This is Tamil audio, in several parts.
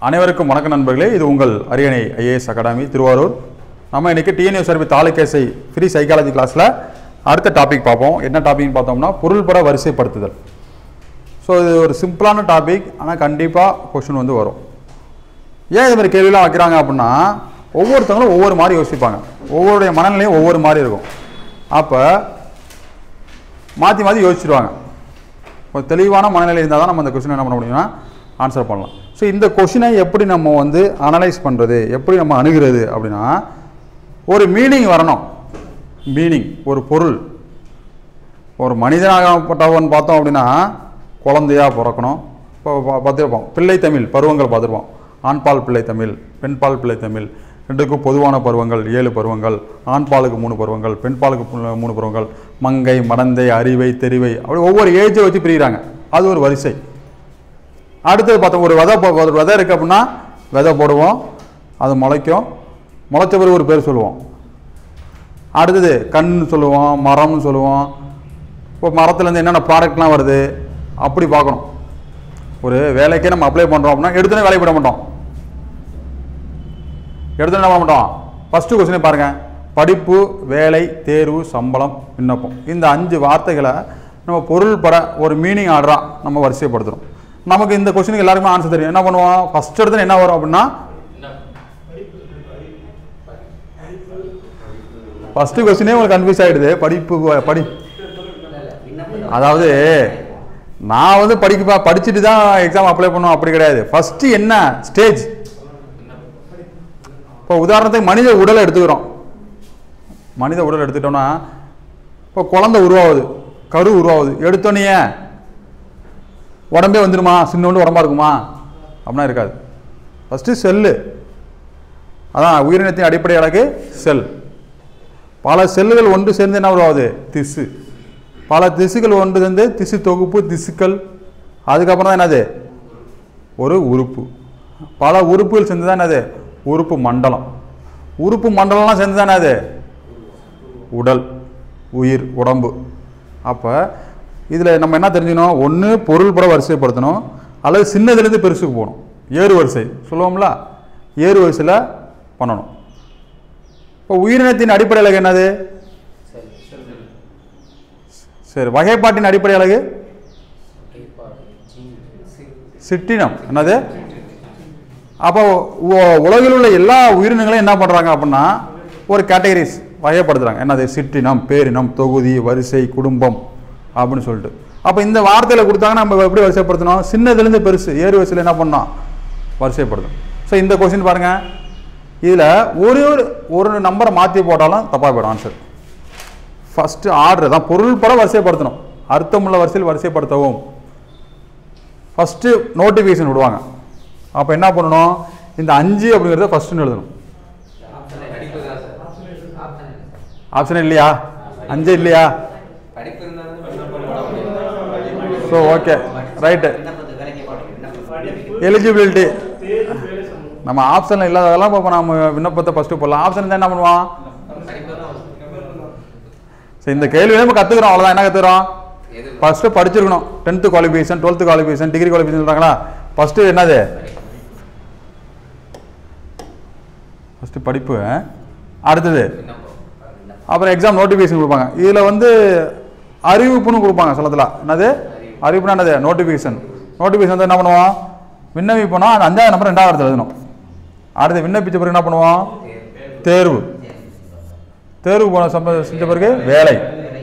அனைவருக்கும் வணக்க நண்பர்களே இது உங்கள் அரியணை ஐஏஎஸ் அகாடமி திருவாரூர் நம்ம இன்னைக்கு டிஎன்யூ சர்வி தாலுக்கேசை ஃப்ரீ சைக்காலஜி கிளாஸில் அடுத்த டாபிக் பார்ப்போம் என்ன டாபிக்னு பார்த்தோம்னா பொருள்பட வரிசைப்படுத்துதல் ஸோ இது ஒரு சிம்பிளான டாபிக் ஆனால் கண்டிப்பாக கொஷின் வந்து வரும் ஏன் இது மாதிரி கேள்விலாம் வைக்கிறாங்க அப்படின்னா ஒவ்வொருத்தவங்களும் ஒவ்வொரு மாதிரி யோசிப்பாங்க ஒவ்வொருடைய மனநிலையும் ஒவ்வொரு மாதிரி இருக்கும் அப்போ மாற்றி மாற்றி யோசிச்சிருவாங்க ஒரு தெளிவான மனநிலை இருந்தால் தான் நம்ம அந்த கொஷினை என்ன பண்ண முடியும்னா ஆன்சர் பண்ணலாம் ஸோ இந்த கொஷினை எப்படி நம்ம வந்து அனலைஸ் பண்ணுறது எப்படி நம்ம அணுகிறது அப்படின்னா ஒரு மீனிங் வரணும் மீனிங் ஒரு பொருள் ஒரு மனிதனாகப்பட்டவன் பார்த்தோம் அப்படின்னா குழந்தையா பிறக்கணும் இப்போ பா- பார்த்திருப்போம் பிள்ளை தமிழ் பருவங்கள் பார்த்துருப்போம் ஆண்பால் பிள்ளை தமிழ் பெண்பால் பிள்ளை தமிழ் ரெண்டுக்கும் பொதுவான பருவங்கள் ஏழு பருவங்கள் ஆண்பாலுக்கு மூணு பருவங்கள் பெண்பாலுக்கு பு- மூணு பருவங்கள் மங்கை மடந்தை அறிவை தெரிவை அப்படி ஒவ்வொரு ஏஜை வச்சு பிரிகிறாங்க அது ஒரு வரிசை அடுத்தது பார்த்தோம் ஒரு விதை போ- ஒரு விதை இருக்குது அப்படின்னா விதை போடுவோம் அது முளைக்கும் முளைச்ச பிறகு ஒரு பேர் சொல்லுவோம் அடுத்தது கண் சொல்லுவோம் மரம்னு சொல்லுவோம் இப்போ மரத்துலேருந்து என்னென்ன ப்ராடக்ட்லாம் வருது அப்படி பார்க்கணும் ஒரு வேலைக்கே நம்ம அப்ளை பண்ணுறோம் அப்படின்னா எடுத்தோன்னே வேலைக்கு போட மாட்டோம் எடுத்தோன்னே என்ன பண்ண மாட்டோம் ஃபஸ்ட்டு கொஸ்டினே பாருங்கள் படிப்பு வேலை தேர்வு சம்பளம் விண்ணப்பம் இந்த அஞ்சு வார்த்தைகளை நம்ம பொருள் பட ஒரு மீனிங் ஆர்டராக நம்ம வரிசைப்படுத்துகிறோம் நமக்கு இந்த கொஸ்டினுக்கு எல்லாருமே ஆன்சர் தெரியும் என்ன பண்ணுவோம் ஃபஸ்ட் எடுத்து என்ன வரும் அப்படின்னா ஃபஸ்ட்டு கொஸ்டினே உங்களுக்கு கன்ஃபியூஸ் ஆகிடுது படிப்பு வ- படி அதாவது நான் வந்து படிக்க படிச்சுட்டு தான் எக்ஸாம் அப்ளை பண்ணுவோம் அப்படி கிடையாது ஃபஸ்ட்டு என்ன ஸ்டேஜ் இப்போ உதாரணத்துக்கு மனித உடலை எடுத்துக்கிறோம் மனித உடல் எடுத்துட்டோம்னா இப்போ குழந்தை உருவாகுது கரு உருவாகுது எடுத்தோன்னே உடம்பே வந்துடுமா சின்னோண்டு உடம்பா இருக்குமா அப்படின்னா இருக்காது ஃபஸ்ட்டு செல்லு அதான் உயிரினத்தின் அடிப்படை அழகு செல் பல செல்லுகள் ஒன்று சேர்ந்து என்ன உருவாகுது திசு பல திசுகள் ஒன்று சேர்ந்து திசு தொகுப்பு திசுக்கள் அதுக்கப்புறம் தான் என்னது ஒரு உறுப்பு பல உறுப்புகள் சேர்ந்து தான் என்னது உறுப்பு மண்டலம் உறுப்பு மண்டலம்லாம் சேர்ந்து தான் என்னது உடல் உயிர் உடம்பு அப்போ இதில் நம்ம என்ன தெரிஞ்சுக்கணும் ஒன்று பொருள் பட வரிசைப்படுத்தணும் அல்லது சின்னதுலேருந்து பெருசுக்கு போகணும் ஏறு வரிசை சொல்லுவோம்ல ஏறு வரிசையில் பண்ணணும் இப்போ உயிரினத்தின் அடிப்படை அழகு என்னது சரி வகைப்பாட்டின் அடிப்படை அழகு சிற்றினம் என்னது அப்போ உ- உலகில் உள்ள எல்லா உயிரினங்களையும் என்ன பண்ணுறாங்க அப்படின்னா ஒரு கேட்டகரிஸ் வகைப்படுத்துறாங்க என்னது சிற்றினம் பேரினம் தொகுதி வரிசை குடும்பம் அப்படின்னு சொல்லிட்டு அப்போ இந்த வார்த்தையில் கொடுத்தாங்கன்னா நம்ம எப்படி வரிசைப்படுத்தணும் சின்னதுலேருந்து பெருசு ஏறு வரிசையில் என்ன பண்ணோம் வரிசைப்படுத்தணும் ஸோ இந்த கொஸ்டின் பாருங்கள் இதில் ஒரே ஒரு ஒரு நம்பரை மாற்றி போட்டாலும் தப்பாக போயிடும் ஆன்சர் ஃபஸ்ட்டு ஆர்டர் தான் பொருள் பட வரிசைப்படுத்தணும் அர்த்தமுள்ள வரிசையில் வரிசைப்படுத்தவும் ஃபஸ்ட்டு நோட்டிஃபிகேஷன் விடுவாங்க அப்போ என்ன பண்ணணும் இந்த அஞ்சு அப்படிங்கிறத ஃபஸ்ட்டுன்னு எழுதணும் ஆப்ஷன் இல்லையா அஞ்சு இல்லையா படிப்பு இருந்தாலும் ஸோ ஓகே ரைட்டு எலிஜிபிலிட்டி நம்ம ஆப்ஷனில் இல்லாததெல்லாம் இப்போ நம்ம விண்ணப்பத்தை ஃபஸ்ட்டு போடலாம் ஆப்ஷன் தான் என்ன பண்ணுவான் சரி இந்த கேள்வி நம்ம கற்றுக்குறோம் அவ்வளோதான் என்ன கற்றுக்குறோம் ஃபஸ்ட்டு படிச்சிருக்கணும் tenth qualification twelfth qualification degree qualification சொல்கிறாங்களா ஃபஸ்ட்டு என்னது ஃபஸ்ட்டு படிப்பு அடுத்தது அப்புறம் எக்ஸாம் நோட்டிஃபிகேஷன் கொடுப்பாங்க இதில் வந்து அறிவிப்புன்னு கொடுப்பாங்க சொல்லத்தில் என்னது அறிவிப்புனா என்னது நோட்டிஃபிகேஷன் நோட்டிஃபிகேஷன் வந்து என்ன பண்ணுவோம் விண்ணப்பிப்போனா அந்த அஞ்சாவது நம்பர் ரெண்டாவது இடத்துல எழுதணும் அடுத்து விண்ணப்பிச்ச பிறகு என்ன பண்ணுவோம் தேர்வு தேர்வு போன சம்ப செஞ்ச பிறகு வேலை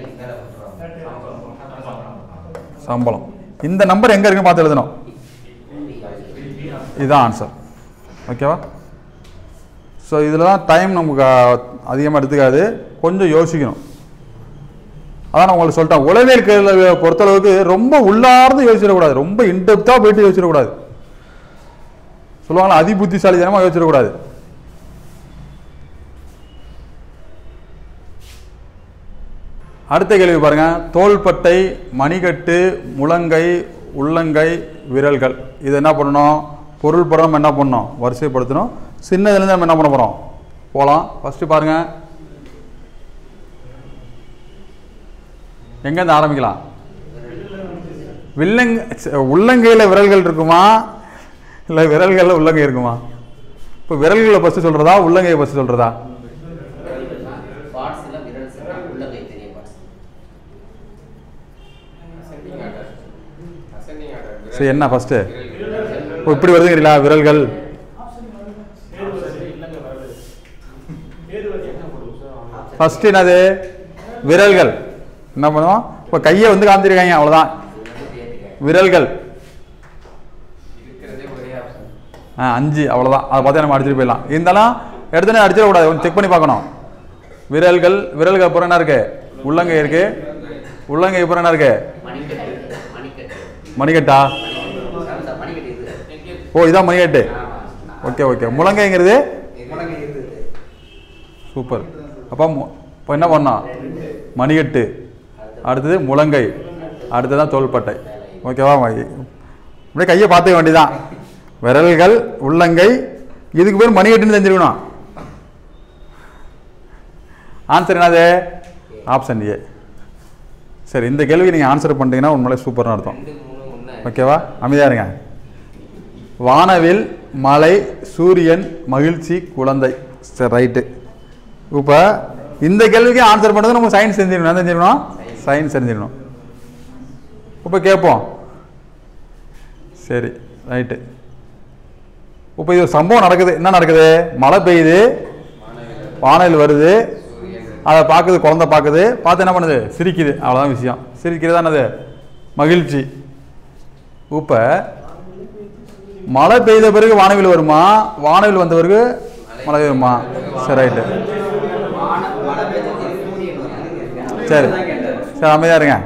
சம்பளம் இந்த நம்பர் எங்கே இருக்குன்னு பார்த்து எழுதணும் இதுதான் ஆன்சர் ஓகேவா ஸோ இதில் தான் டைம் நமக்கு அதிகமாக எடுத்துக்காது கொஞ்சம் யோசிக்கணும் அதான் நான் உங்களுக்கு சொல்லிட்டேன் உளவியல் கேள்வி பொறுத்தளவுக்கு ரொம்ப உள்ளார்ந்து யோசிச்சிடக்கூடாது ரொம்ப இன்டெப்த்தாக போயிட்டு யோசிச்சிடக்கூடாது சொல்லுவாங்களா அதி புத்திசாலித்தனமாக யோசிச்சிடக்கூடாது அடுத்த கேள்வி பாருங்க தோள்பட்டை மணிக்கட்டு முழங்கை உள்ளங்கை விரல்கள் இது என்ன பண்ணணும் பொருள் படம் என்ன பண்ணணும் வரிசைப்படுத்தணும் சின்னதுலேருந்து நம்ம என்ன பண்ண போகிறோம் போகலாம் ஃபஸ்ட்டு பாருங்க எங்கேருந்து ஆரம்பிக்கலாம் வில்லங்க உள்ளங்கையில் விரல்கள் இருக்குமா இல்லை விரல்களில் உள்ளங்கை இருக்குமா இப்போ விரல்களை ஃபஸ்ட்டு சொல்கிறதா உள்ளங்கையை ஃபஸ்ட்டு சொல்கிறதா பார்ட்ஸ் எல்லாம் விரல் சொன்னா உள்ளங்கை பெரிய parts ascending order ascending order சரி என்ன ஃபஸ்ட்டு இப்போ இப்படி வருதுங்கிறீங்களா விரல்கள் ஃபஸ்ட்டு என்னது விரல்கள் என்ன பண்ணுவோம் இப்போ கையை வந்து காமிச்சிருக்காங்க அவ்வளோதான் விரல்கள் இருக்கிறதே ஒரே ஆப்ஷன் ஆ அஞ்சு அவ்வளோதான் அதை பார்த்தா நம்ம அடிச்சுட்டு போயிடலாம் இருந்தாலும் எடுத்தோடனே அடிச்சிடக்கூடாது கொஞ்சம் செக் பண்ணி பார்க்கணும் விரல்கள் விரல்கள் அப்புறம் என்ன இருக்கு உள்ளங்கை இருக்கு உள்ளங்கை அப்புறம் என்ன இருக்கு மணிக்கட்டு மணிக்கட்டு மணிக்கட்டா அந்த மணிக்கட்டு இது ஓ இதான் மணிக்கட்டு ஆமா ஓகே ஓகே முழங்கைங்கிறது முழங்கை இது சூப்பர் அப்போ மு- இப்போ என்ன பண்ணோம் மணிக்கட்டு அடுத்தது முழங்கை அடுத்ததான் தோள்பட்டை ஓகேவா அப்படியே கையை பார்த்துக்க வேண்டியதான் விரல்கள் உள்ளங்கை இதுக்கு பேர் மணிக்கட்டுன்னு தெரிஞ்சிருக்கணும் ஆன்சர் என்னது ஆப்ஷன் ஏ சரி இந்த கேள்விக்கு நீங்கள் ஆன்சர் பண்ணிட்டீங்கன்னா உண்மையிலே சூப்பர்னு அர்த்தம் ரெண்டு மூணு ஒன்று ஓகேவா அமைதியா இருங்க வானவில் மலை சூரியன் மகிழ்ச்சி குழந்தை சரி ரைட்டு இப்போ இந்த கேள்விக்கு ஆன்சர் பண்ணுறது நம்ம சயின்ஸ் தெரிஞ்சிடணும் என்ன தெரிஞ்சிடணும் சயின்ஸ் தெரிஞ்சிடணும் இப்போ கேட்போம் சரி ரைட்டு இப்போ இது ஒரு சம்பவம் நடக்குது என்ன நடக்குது மழை பெய்யுது வானவில் வருது அதை பார்க்குது குழந்தை பார்க்குது பார்த்து என்ன பண்ணுது சிரிக்குது அவ்வளோதான் விஷயம் சிரிக்கிறது என்னது மகிழ்ச்சி இப்போ மழை பெய்த பிறகு வானவில் வருமா வானவில் வந்த பிறகு மழை வருமா சரி ரைட்டு வான மழை பெய்ஞ்சு சூரியன் வந்து சரி சரி அமைதியா இருங்க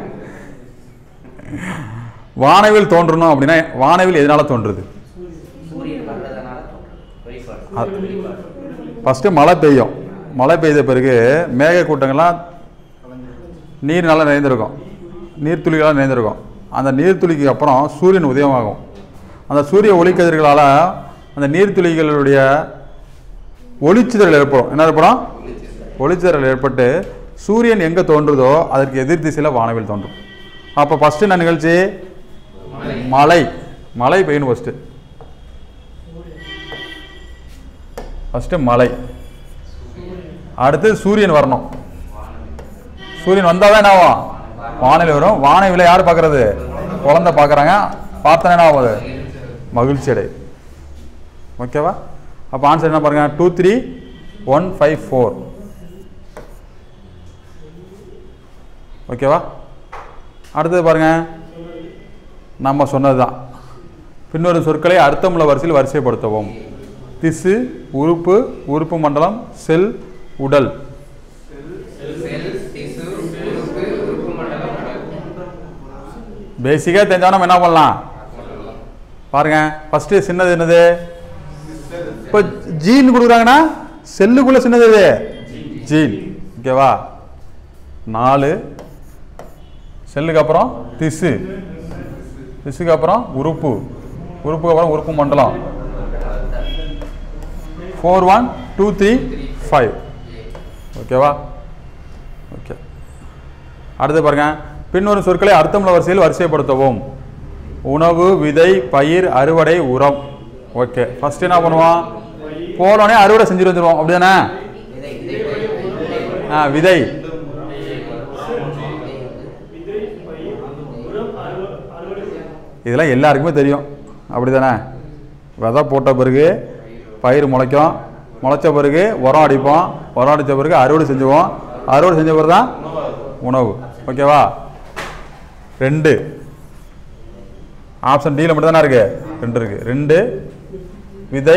வானவில் தோன்றணும் அப்படின்னா வானவில் எதனால தோன்றுது சூரியன் வர்றதுனால தோன்றும் வெளிப்பாடு அது- வெளிப்பாடு ஃபஸ்ட்டு மழை பெய்யும் மழை பெய்த பிறகு மேக கூட்டங்கள்லாம் நீர் நல்லா நிறைந்திருக்கும் நீர்த்துளிகளாக நிறைந்திருக்கும் அந்த நீர்த்துளிக்கு அப்புறம் சூரியன் உதயமாகும் அந்த சூரிய ஒளிக்கதிர்களால் அந்த நீர்த்துளிகளுடைய ஒளிச்சிதறல் ஏற்படும் என்ன ஏற்படும் ஒளிச்சிதறல் ஏற்பட்டு சூரியன் எங்கே தோன்றுதோ அதற்கு எதிர் திசையில் வானவில் தோன்றும் அப்போ ஃபஸ்ட்டு என்ன நிகழ்ச்சி மழை மழை பெய்யணும் ஃபஸ்ட்டு ஃபஸ்ட்டு மழை அடுத்து சூரியன் வரணும் சூரியன் வந்தால் தான் என்ன ஆகும் வானிலை வரும் வானவிலை யார் பார்க்கறது குழந்தை பார்க்குறாங்க பார்த்தா என்ன ஆகுது மகிழ்ச்சி அடை ஓகேவா அப்போ ஆன்சர் என்ன பாருங்க two three one five four ஓகேவா அடுத்தது பாருங்க நம்ம சொன்னது தான் பின்வரும் சொற்களை அர்த்தமுள்ள வரிசையில் வரிசைப்படுத்தவும் திசு உறுப்பு உறுப்பு மண்டலம் செல் உடல் செல் டிசு உறுப்பு உறுப்பு மண்டலம் உடல் பேசிக்காக தெரிஞ்சா நம்ம என்ன பண்ணலாம் பாருங்க ஃபஸ்ட்டு சின்னது என்னது இப்போ ஜீன் கொடுக்குறாங்கன்னா செல்லுக்குள்ள சின்னது எது ஜீன் ஓகேவா நாலு செல்லுக்கு அப்புறம் திசு திசுக்கு அப்புறம் உறுப்பு உறுப்புக்கு அப்புறம் உறுப்பு மண்டலம் four one two three five ஓகேவா ஓகே அடுத்து பாருங்க பின்வரும் சொற்களை அர்த்தமுள்ள வரிசையில் வரிசைப்படுத்தவும் உணவு விதை பயிர் அறுவடை உரம் ஓகே ஃபர்ஸ்ட் என்ன பண்ணுவோம் போனோடனே அறுவடை செஞ்சுட்டு வந்துடுவோம் அப்படிதானே விதை விதை ஆ விதை இதெல்லாம் எல்லாருக்குமே தெரியும் அப்படிதானே விதை போட்ட பிறகு பயிர் முளைக்கும் முளைச்ச பிறகு உரம் அடிப்போம் உரம் அடித்த பிறகு அறுவடை செஞ்சுவோம் அறுவடை செஞ்ச பிறகு தான் உணவு ஓகேவா ரெண்டு ஆப்ஷன் டியில் மட்டும் தானே இருக்கு ரெண்டு இருக்கு ரெண்டு விதை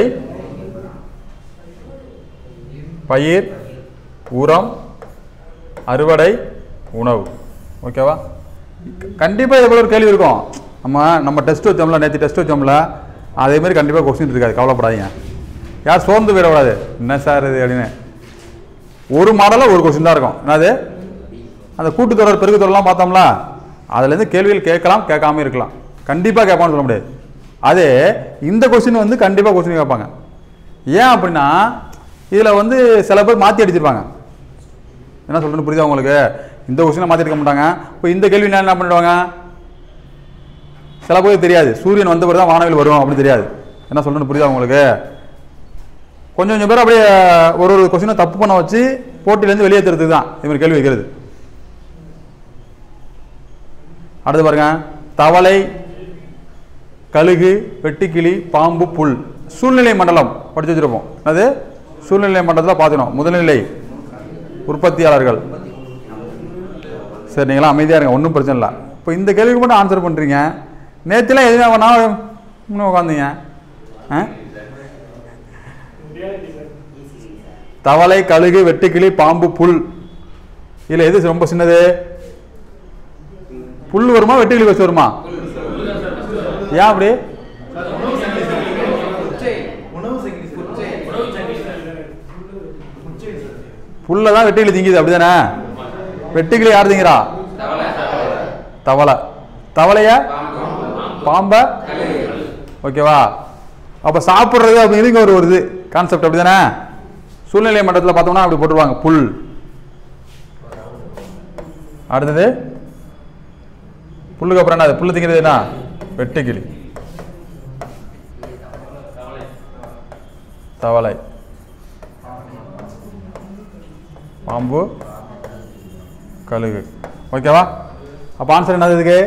பயிர் உரம் அறுவடை உணவு ஓகேவா கண்டிப்பாக இது போல ஒரு கேள்வி இருக்கும் நம்ம நம்ம டெஸ்ட் வச்சோம்ல நேற்று டெஸ்ட் வச்சோம்ல அதே மாதிரி கண்டிப்பாக கொஸ்டின் இருக்காது கவலைப்படாதீங்க யார் சோர்ந்து போயிடக்கூடாது என்ன சார் இது அப்படின்னு ஒரு மாடலில் ஒரு கொஸ்டின் தான் இருக்கும் என்னது அந்த கூட்டுத்தொடர் பெருக்கு தொடர்லாம் பார்த்தோம்ல அதுலேருந்து கேள்விகள் கேட்கலாம் கேட்காம இருக்கலாம் கண்டிப்பாக கேட்பான்னு சொல்ல முடியாது அதே இந்த கொஸ்டின் வந்து கண்டிப்பாக கொஸ்டின் கேட்பாங்க ஏன் அப்படின்னா இதில் வந்து சில பேர் மாற்றி அடிச்சிருப்பாங்க என்ன சொல்கிறேன்னு புரியுதா உங்களுக்கு இந்த கொஸ்டினை மாற்றி எடுக்க மாட்டாங்க இப்போ இந்த கேள்வி என்ன பண்ணிடுவாங்க சில பேருக்கு தெரியாது சூரியன் வந்த பிறகு தான் வானவில் வரும் அப்படின்னு தெரியாது என்ன சொல்றேன்னு புரியுதா உங்களுக்கு கொஞ்சம் கொஞ்சம் பேர் அப்படியே ஒரு ஒரு கொஸ்டினை தப்பு பண்ண வச்சு போட்டியிலேருந்து வெளியேற்றுறதுக்கு தான் இது மாதிரி கேள்வி வைக்கிறது அடுத்து பாருங்க தவளை கழுகு வெட்டுக்கிளி பாம்பு புல் சூழ்நிலை மண்டலம் படிச்சு வச்சிருப்போம் அது சூழ்நிலை மண்டலத்தில் பார்த்துக்கணும் முதல்நிலை உற்பத்தியாளர்கள் சரி நீங்களாம் அமைதியாக இருங்க ஒன்றும் பிரச்சனை இல்லை இப்போ இந்த கேள்விக்கு மட்டும் ஆன்சர் பண்ணுறீங்க நேற்றுலாம் எதுவுமே பண்ணால் இன்னும் உட்காந்தீங்க ஆ தவளை கழுகு வெட்டுக்கிளி பாம்பு புல் இதில் எது ரொம்ப சின்னது புல் வருமா வெட்டுக்கிளி வச்சு வருமா ஏன் அப்படி புல்ல தான் வெட்டுக்கிளி திங்குது அப்படிதானே வெட்டுக்கிளி யார் திங்கிறா தவளை தவளைய பாம்ப ஓகேவா அப்ப சாப்பிட்றது அப்படிங்கிறது ஒரு ஒரு இது கான்செப்ட் அப்படிதானே சூழ்நிலை மட்டத்தில் பார்த்தோம்னா அப்படி போட்டுருவாங்க புல் அடுத்தது புல்லுக்கு அப்புறம் என்ன புல்லு திங்கிறது என்ன வெட்டுக்கிளி தவளை பாம்பு கழுகு ஓகேவா அப்போ ஆன்சர் என்னது இதுக்கு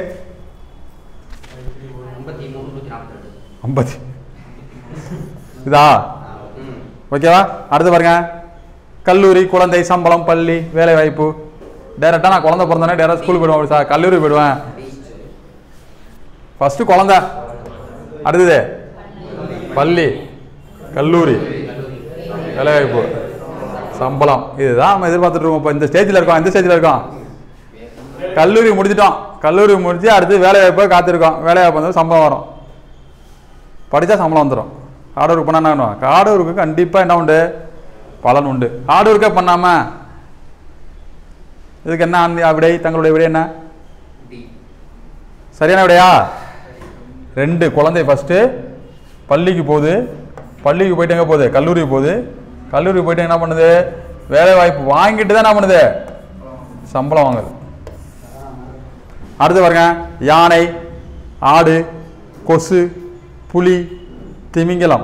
ஐம்பத்தி மூணு நூற்றி நாற்பத்தி ரெண்டு ஐம்பத்தி இதா ஓகேவா அடுத்து பாருங்க கல்லூரி குழந்தை சம்பளம் பள்ளி வேலை வாய்ப்பு டேரெக்டாக நான் குழந்தை பிறந்தோன்னே டேரெக்டாக ஸ்கூலுக்கு போயிடுவேன் சார் கல்லூரி போயிடுவேன் ஃபஸ்ட்டு குழந்தை அடுத்தது பள்ளி கல்லூரி வேலை வாய்ப்பு சம்பளம் இதுதான் நம்ம எதிர்பார்த்துட்டு இருக்கோம் இப்போ இந்த ஸ்டேஜில் இருக்கோம் எந்த ஸ்டேஜில் இருக்கோம் கல்லூரி முடிச்சிட்டோம் கல்லூரி முடிச்சு அடுத்து வேலை வாய்ப்பை காத்திருக்கோம் வேலை வாய்ப்பு வந்து சம்பளம் வரும் படித்தா சம்பளம் வந்துடும் ஹார்ட் ஒர்க் பண்ணால் என்ன பண்ணுவோம் ஹார்ட் ஒர்க்கு கண்டிப்பாக என்ன உண்டு பலன் உண்டு ஹார்ட் ஒர்க்கே பண்ணாமல் இதுக்கு என்ன அந்த விடை தங்களுடைய விடை என்ன டி சரியான விடையா ரெண்டு குழந்தை ஃபஸ்ட்டு பள்ளிக்கு போகுது பள்ளிக்கு போயிட்டு எங்கே போகுது கல்லூரிக்கு போகுது கல்லூரிக்கு போயிட்டு என்ன பண்ணுது வேலை வாய்ப்பு வாங்கிட்டு தான் என்ன பண்ணுது சம்பளம் வாங்குது அடுத்து பாருங்க யானை ஆடு கொசு புலி திமிங்கலம்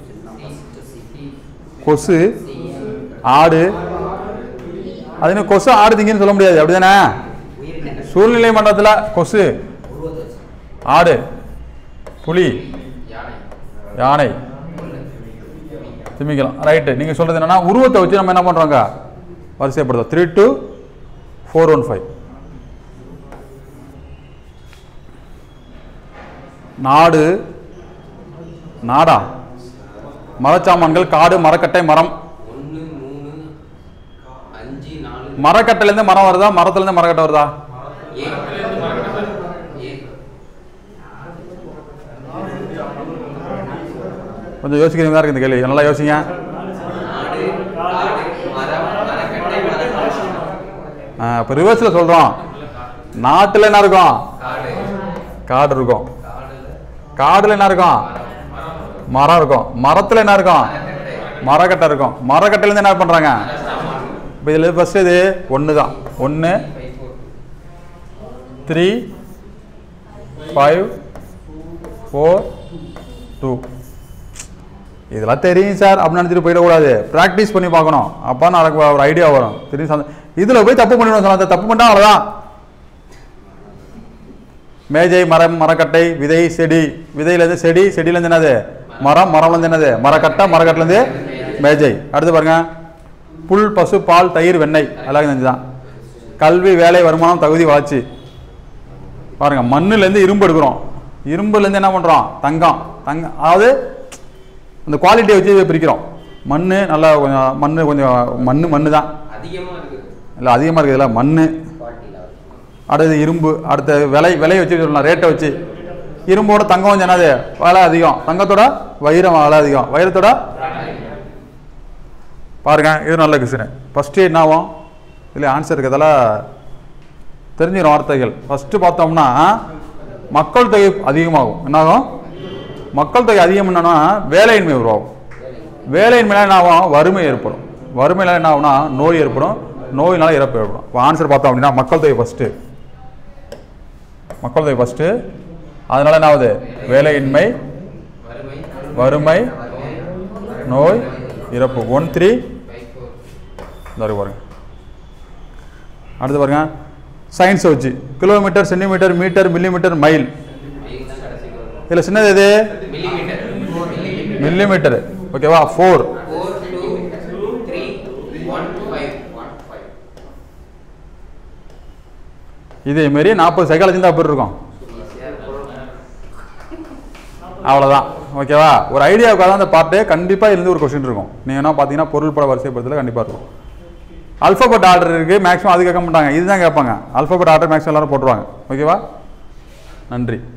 கொசு ஆடு அது என்ன கொசு ஆடு திங்கன்னு சொல்ல முடியாது அப்படிதானே உயிரினங்கள் சூழ்நிலை மண்டலத்தில் கொசு உருவத்தை வச்சு ஆடு புலி யானை யானை திமிங்கலம் ரைட்டு நீங்கள் சொல்கிறது என்னன்னா உருவத்தை வச்சு நம்ம என்ன பண்ணுறோங்க வரிசைப்படுத்தோம் three two four one five நாடு நாடா மரச்சாமான்கள் காடு மரக்கட்டை மரம் ஒன்று மூணு அஞ்சு நாலு மரக்கட்டையிலேருந்து மரம் வருதா மரத்துலேருந்து மரக்கட்டை வருதா ஏ ஏ கொஞ்சம் யோசிக்கிற மாதிரி இருக்கு இந்த கேள்வி நல்லா யோசிங்க நாடு காடு மரம் மரக்கட்டை மரம் இப்போ ரிவர்ஸில் சொல்கிறோம் நாட்டில் என்ன இருக்கும் காடு காடு இருக்கும் காடுல காடுல என்ன இருக்கும் மரம் இருக்கும் மரத்துல என்ன இருக்கும் மரக்கட்டை இருக்கும் மரக்கட்டையிலேருந்து என்ன பண்றாங்க இப்போ இதில் ஃபர்ஸ்ட் இது ஒன்று தான் ஒன்று five four three five four two இதெல்லாம் தெரியும் சார் அப்படின்னு நினச்சிட்டு போயிடக்கூடாது ப்ராக்டிஸ் பண்ணி பார்க்கணும் அப்போ எனக்கு ஒரு ஐடியா வரும் தெரியும் சந்த இதில் போய் தப்பு பண்ணிடணும் சொன்னா அந்த தப்பு பண்ணால் அவ்வளோதான் மேஜை மரம் மரக்கட்டை விதை செடி விதையிலேருந்து செடி செடியிலேருந்து என்னது மரம் மரம்லேருந்து என்னது மரக்கட்டை மரக்கட்டிலேருந்து மேஜை அடுத்து பாருங்க புல் பசு பால் தயிர் வெண்ணெய் எல்லாம் செஞ்சு தான் கல்வி வேலை வருமானம் தகுதி வளர்ச்சி பாருங்க மண்ணுலேருந்து இரும்பு எடுக்கிறோம் இரும்புலேருந்து என்ன பண்ணுறோம் தங்கம் தங்கம் அதாவது அந்த குவாலிட்டியை வச்சு பிரிக்கிறோம் மண் நல்லா கொஞ்சம் மண் கொஞ்சம் மண் மண் தான் அதிகமா இருக்குது இல்லை அதிகமாக இருக்குதுல்ல மண் குவாலிட்டி லெவல் அடுத்து இரும்பு அடுத்த விலை விலையை வச்சு சொல்லலாம் ரேட்டை வச்சு இரும்போட தங்கம் கொஞ்சம் என்னது விலை அதிகம் தங்கத்தோட வைரம் விலை அதிகம் வைரத்தோட பாருங்க இது நல்ல கொஸ்டின் ஃபஸ்ட்டு என்ன ஆகும் இல்லை ஆன்சர் இருக்கிறதால தெரிஞ்சிடும் வார்த்தைகள் ஃபஸ்ட்டு பார்த்தோம்னா மக்கள் தொகை அதிகமாகும் என்னாகும் மக்கள் தொகை அதிகம் என்னன்னா வேலையின்மை உருவாகும் வேலையின்மையில என்ன ஆகும் வறுமை ஏற்படும் வறுமையில என்ன ஆகும்னா நோய் ஏற்படும் நோயினால இறப்பு ஏற்படும் இப்போ ஆன்சர் பார்த்தோம் அப்படின்னா மக்கள் தொகை ஃபஸ்ட்டு மக்கள் தொகை ஃபஸ்ட்டு அதனால என்ன ஆகுது வேலையின்மை வறுமை வறுமை நோய் இறப்பு ஒன் த்ரீ இந்த பாருங்க அடுத்து பாருங்க சயின்ஸை வச்சு kilometre centimetre metre millimetre mile இதில் சின்னது எது மில்லிமீட்டர் மில்லிமீட்டர் ஓகேவா four four two three one five one five இதே மாரி நாற்பது சைக்காலஜி தான் எப்படி இருக்கும் அவ்வளோதான் ஓகேவா ஒரு ஐடியாவுக்காக தான் அந்த பார்ட்டு கண்டிப்பாக இருந்து ஒரு கொஸ்டின் இருக்கும் நீங்கள் என்ன பார்த்தீங்கன்னா பொருள் பட வரிசைப்படுத்தல கண்டிப்பாக இருக்கும் அல்ஃபபெட் ஆர்டர் இருக்குது மேக்ஸிமம் அது கேட்க மாட்டாங்க இதுதான் கேட்பாங்க அல்ஃபபெட் ஆர்டர் மேக்ஸிமம் எல்லாரும் போட்டுருவாங்க ஓகேவா நன்றி